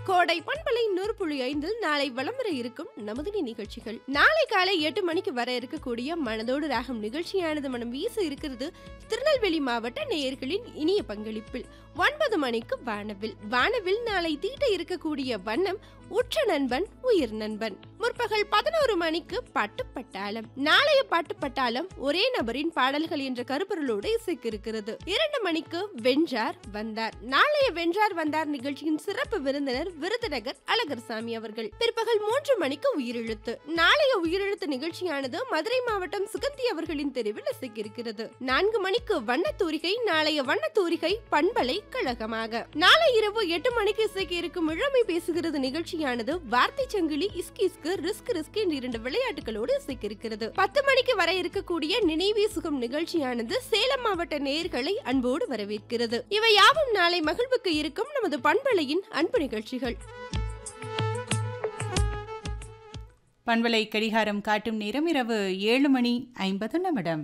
கோடை பண்பலை நூறு புள்ளி ஐந்தில் நாளை வலம் வர இருக்கும் நமது நிகழ்ச்சிகள் நாளை காலை எட்டு மணிக்கு வர இருக்கக்கூடிய மனதோடு ராகம் நிகழ்ச்சியானது மனம் வீச இருக்கிறது திருநெல்வேலி மாவட்ட நேயர்களின் இனிய பங்களிப்பில் ஒன்பது மணிக்கு வானவில் வானவில் நாளை தீட்ட இருக்கக்கூடிய வண்ணம் உற்ற நண்பன் உயிர் நண்பன் முற்பகல் பதினோரு மணிக்கு பாட்டு பட்டாளம் நாளைய பாட்டு பட்டாளம் ஒரே நபரின் பாடல்கள் என்ற கருப்பொருளோடு இசைக்கு இருக்கிறது இரண்டு மணிக்கு வென்றார் வந்தார் நாளைய வென்றார் வந்தார் நிகழ்ச்சியின் சிறப்பு விருந்தினர் விருதுநகர் அழகர்சாமி அவர்கள் பிற்பகல் மூன்று மணிக்கு உயிரெழுத்து நாளைய உயிரெழுத்து நிகழ்ச்சியானது மதுரை மாவட்டம் சுகந்தி அவர்களின் தெருவில் இசைக்கு இருக்கிறது நான்கு மணிக்கு வண்ணத்தூரிகை நாளைய வண்ணத்தூரிகை பண்பலை கழகமாக நாளை இரவு எட்டு மணிக்கு இசைக்கு இருக்கும் இளமை பேசுகிறது நிகழ்ச்சியானது வார்த்தை சங்கிலி இஸ்கி இஸ்கு ரிஸ்க் ரிஸ்க் என்ற இரண்டு விளையாட்டுகளோடு இசைக்கு இருக்கிறது பத்து மணிக்கு வர இருக்கக்கூடிய நினைவே சுகம் நிகழ்ச்சியானது சேலம் மாவட்ட நேயர்களை அன்போடு வரவேற்கிறது இவை யாவும் நாளை மகிழ்வுக்கு இருக்கும் நமது பண்பலையின் அன்பு நிகழ்ச்சிகள் பண்பலை கடிகாரம் காட்டும் நேரம் இரவு ஏழு மணி ஐம்பது நிமிடம்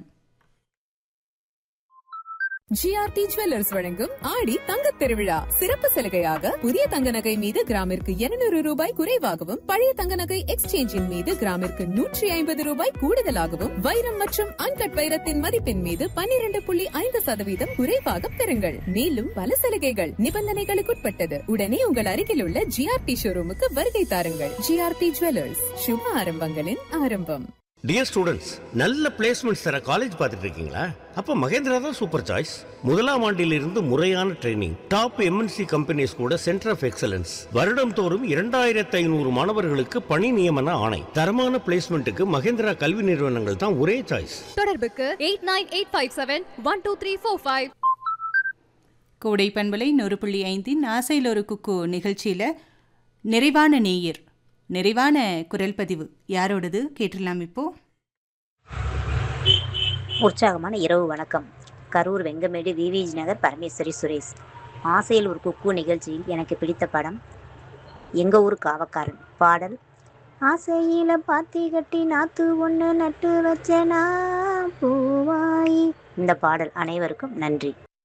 ஜிஆர்டி ஜுவல்லர்ஸ் வழங்கும் ஆடி தங்கத் திருவிழா சிறப்பு சலுகையாக புதிய தங்க நகை மீது கிராமிற்கு 200 ரூபாய் குறைவாகவும் பழைய தங்க நகை எக்ஸ்சேஞ்சின் மீது கிராமிற்கு நூற்றி ஐம்பது ரூபாய் கூடுதலாகவும் வைரம் மற்றும் அன்கட் வைரத்தின் மதிப்பின் மீது 12.5% புள்ளி ஐந்து சதவீதம் குறைவாக பெறுங்கள் மேலும் பல சலுகைகள் நிபந்தனைகளுக்குட்பட்டது உடனே உங்கள் அருகில் உள்ள ஜிஆர்டி ஷோரூமுக்கு வருகை தாருங்கள் ஜிஆர்டி ஜுவல்லர்ஸ் சுப ஆரம்பங்களின் ஆரம்பம் டியர் ஸ்டூடெண்ட்ஸ் நல்ல பிளேஸ்மெண்ட்ஸ் தர காலேஜ் பார்த்துட்டு இருக்கீங்களா அப்ப மகேந்திரா தான் சூப்பர் சாய்ஸ் முதலாம் ஆண்டிலிருந்து முறையான ட்ரைனிங் டாப் எம்என்சி கம்பெனிஸ் கூட சென்டர் ஆஃப் எக்ஸலன்ஸ் வருடம் தோறும் இரண்டாயிரத்து ஐநூறு மாணவர்களுக்கு பணி நியமன ஆணை தரமான பிளேஸ்மெண்ட்டுக்கு மகேந்திரா கல்வி நிறுவனங்கள் தான் ஒரே சாய்ஸ் தொடர்புக்கு eight nine eight five seven one two three four five Kodai பண்பலை நூறு புள்ளி ஐந்தின் ஆசையில் ஒரு குக்கு நிகழ்ச்சியில் நிறைவான நேயர் நிறைவான குரல் பதிவு யாரோடது கேட்டுடலாம் இப்போ உற்சாகமான இரவு வணக்கம் கரூர் வெங்கமேடு விவிஜி நகர் பரமேஸ்வரி சுரேஷ் ஆசையில் ஒரு குக்கு நிகழ்ச்சியில் எனக்கு பிடித்த படம் எங்கள் ஊர் காவக்காரன் பாடல் ஆசையில பாத்தி கட்டி நாத்து ஒன்று நட்டு வச்சனா பூவாயி இந்த பாடல் அனைவருக்கும் நன்றி